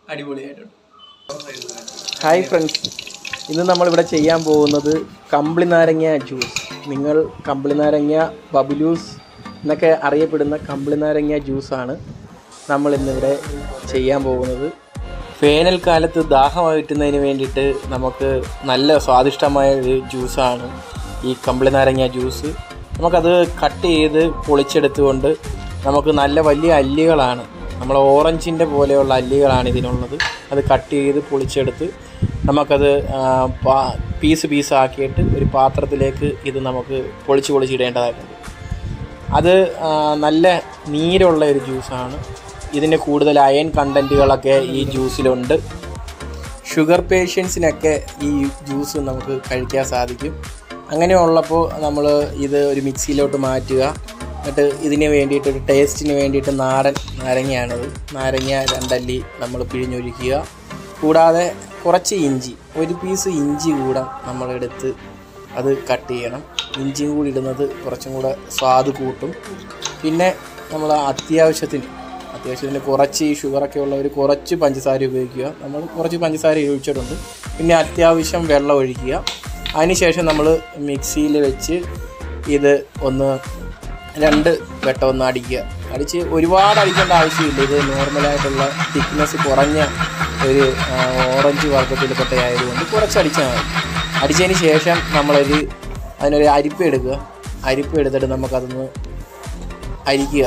അടിപൊളിയായിട്ടുണ്ട് hi friends ഇന്ന് നമ്മളിവിടെ ചെയ്യാൻ പോകുന്നത് കമ്പിളി നാരങ്ങ ജ്യൂസ് നിങ്ങൾ കമ്പിളി നാരങ്ങ ബബുലൂസ് എന്നൊക്കെ അറിയപ്പെടുന്ന കമ്പിളി നാരങ്ങ ജ്യൂസാണ് നമ്മൾ ഇന്നിവിടെ ചെയ്യാൻ പോകുന്നത് വേനൽക്കാലത്ത് ദാഹം അകറ്റുന്നതിന് വേണ്ടിയിട്ട് നമുക്ക് നല്ല സ്വാദിഷ്ടമായ ഒരു ജ്യൂസാണ് ഈ കമ്പിളി നാരങ്ങ ജ്യൂസ് നമുക്കത് കട്ട് ചെയ്ത് പൊളിച്ചെടുത്തുകൊണ്ട് നമുക്ക് നല്ല വലിയ അല്ലികളാണ് നമ്മൾ ഓറഞ്ചിൻ്റെ പോലെയുള്ള അല്ലികളാണ് ഇതിനുള്ളത് അത് കട്ട് ചെയ്ത് പൊളിച്ചെടുത്ത് നമുക്കത് ആ, പാ- പീസ് പീസ് ആക്കിയിട്ട് ഒരു പാത്രത്തിലേക്ക് ഇത് നമുക്ക് പൊളിച്ച് പൊളിച്ചിടേണ്ടതായിട്ടുണ്ട് അത് ആ, നല്ല നീരുള്ള ഒരു ജ്യൂസാണ് ഇതിന് കൂടുതൽ അയൺ കണ്ടൻറ്റുകളൊക്കെ ഈ ജ്യൂസിലുണ്ട് ഷുഗർ പേഷ്യൻസിനൊക്കെ ഈ ജ്യൂസ് നമുക്ക് കഴിക്കാൻ സാധിക്കും അങ്ങനെയുള്ളപ്പോൾ നമ്മൾ ഇത് ഒരു മിക്സിയിലോട്ട് മാറ്റുക എന്നിട്ട് ഇതിന് വേണ്ടിയിട്ട് ഒരു ടേസ്റ്റിന് വേണ്ടിയിട്ട് നാടൻ നാരങ്ങയാണിത് നാരങ്ങ രണ്ടല്ലി നമ്മൾ പിഴിഞ്ഞൊഴിക്കുക കൂടാതെ കുറച്ച് ഇഞ്ചി ഒരു പീസ് ഇഞ്ചി കൂടെ നമ്മളെടുത്ത് അത് കട്ട് ചെയ്യണം ഇഞ്ചിയും കൂടി ഇടുന്നത് കുറച്ചും കൂടെ സ്വാദ് കൂട്ടും പിന്നെ നമ്മൾ അത്യാവശ്യത്തിന് അത്യാവശ്യത്തിന് കുറച്ച് ഈ ഷുഗറൊക്കെ ഉള്ളവർ കുറച്ച് പഞ്ചസാര ഉപയോഗിക്കുക നമ്മൾ കുറച്ച് പഞ്ചസാര ഒഴിച്ചിട്ടുണ്ട് പിന്നെ അത്യാവശ്യം വെള്ളം ഒഴിക്കുക അതിനുശേഷം നമ്മൾ മിക്സിയിൽ വെച്ച് ഇത് ഒന്ന് രണ്ട് വട്ടം ഒന്ന് അടിക്കുക അടിച്ച് ഒരുപാട് അടിക്കേണ്ട ആവശ്യമില്ല ഇത് നോർമലായിട്ടുള്ള തിക്നെസ് കുറഞ്ഞ ഒരു ആ, ഓറഞ്ച് വർഗത്തിൽപ്പെട്ട ആയതുകൊണ്ട് കുറച്ച് അടിച്ചാൽ മതി അടിച്ചതിന് ശേഷം നമ്മളൊരു അതിനൊരു അരിപ്പ് എടുക്കുക അരിപ്പ് എടുത്തിട്ട് നമുക്കതൊന്ന് അരിക്കുക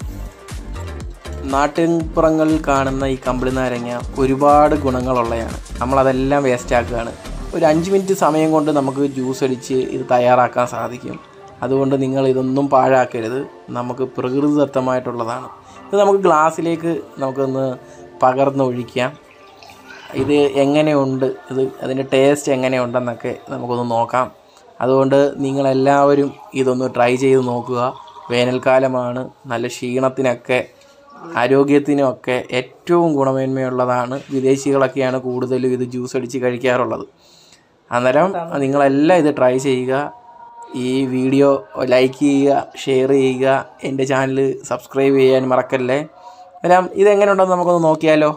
നാട്ടിൻപുറങ്ങളിൽ കാണുന്ന ഈ കമ്പിളി നാരങ്ങ ഒരുപാട് ഗുണങ്ങളുള്ളതാണ് നമ്മളതെല്ലാം വേസ്റ്റ് ആക്കുകയാണ് ഒരു അഞ്ച് മിനിറ്റ് സമയം കൊണ്ട് നമുക്ക് ജ്യൂസ് അടിച്ച് ഇത് തയ്യാറാക്കാൻ സാധിക്കും അതുകൊണ്ട് നിങ്ങൾ ഇതൊന്നും പാഴാക്കരുത് നമുക്ക് പ്രകൃതിദത്തമായിട്ടുള്ളതാണ് ഇത് നമുക്ക് ഗ്ലാസ്സിലേക്ക് നമുക്കൊന്ന് പകർന്നൊഴിക്കാം ഇത് എങ്ങനെയുണ്ട് ഇത് അതിൻ്റെ ടേസ്റ്റ് എങ്ങനെയുണ്ടെന്നൊക്കെ നമുക്കൊന്ന് നോക്കാം അതുകൊണ്ട് നിങ്ങളെല്ലാവരും ഇതൊന്ന് ട്രൈ ചെയ്ത് നോക്കുക വേനൽക്കാലമാണ് നല്ല ക്ഷീണത്തിനൊക്കെ ആരോഗ്യത്തിനൊക്കെ ഏറ്റവും ഗുണമേന്മയുള്ളതാണ് വിദേശികളൊക്കെയാണ് കൂടുതലും ഇത് ജ്യൂസ് അടിച്ച് കഴിക്കാറുള്ളത് അന്നേരം നിങ്ങളെല്ലാം ഇത് ട്രൈ ചെയ്യുക ഈ വീഡിയോ ലൈക്ക് ചെയ്യുക ഷെയർ ചെയ്യുക എൻ്റെ ചാനൽ സബ്സ്ക്രൈബ് ചെയ്യാൻ മറക്കല്ലേ അന്നേരം ഇതെങ്ങനെയുണ്ടെന്ന് നമുക്കൊന്ന് നോക്കിയാലോ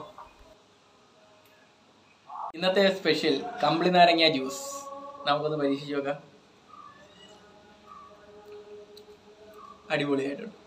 ഇന്നത്തെ സ്പെഷ്യൽ കമ്പിളി നാരങ്ങ ജ്യൂസ് നമുക്കൊന്ന് പരീക്ഷിച്ച് നോക്കാം അടിപൊളിയായിട്ടുണ്ട്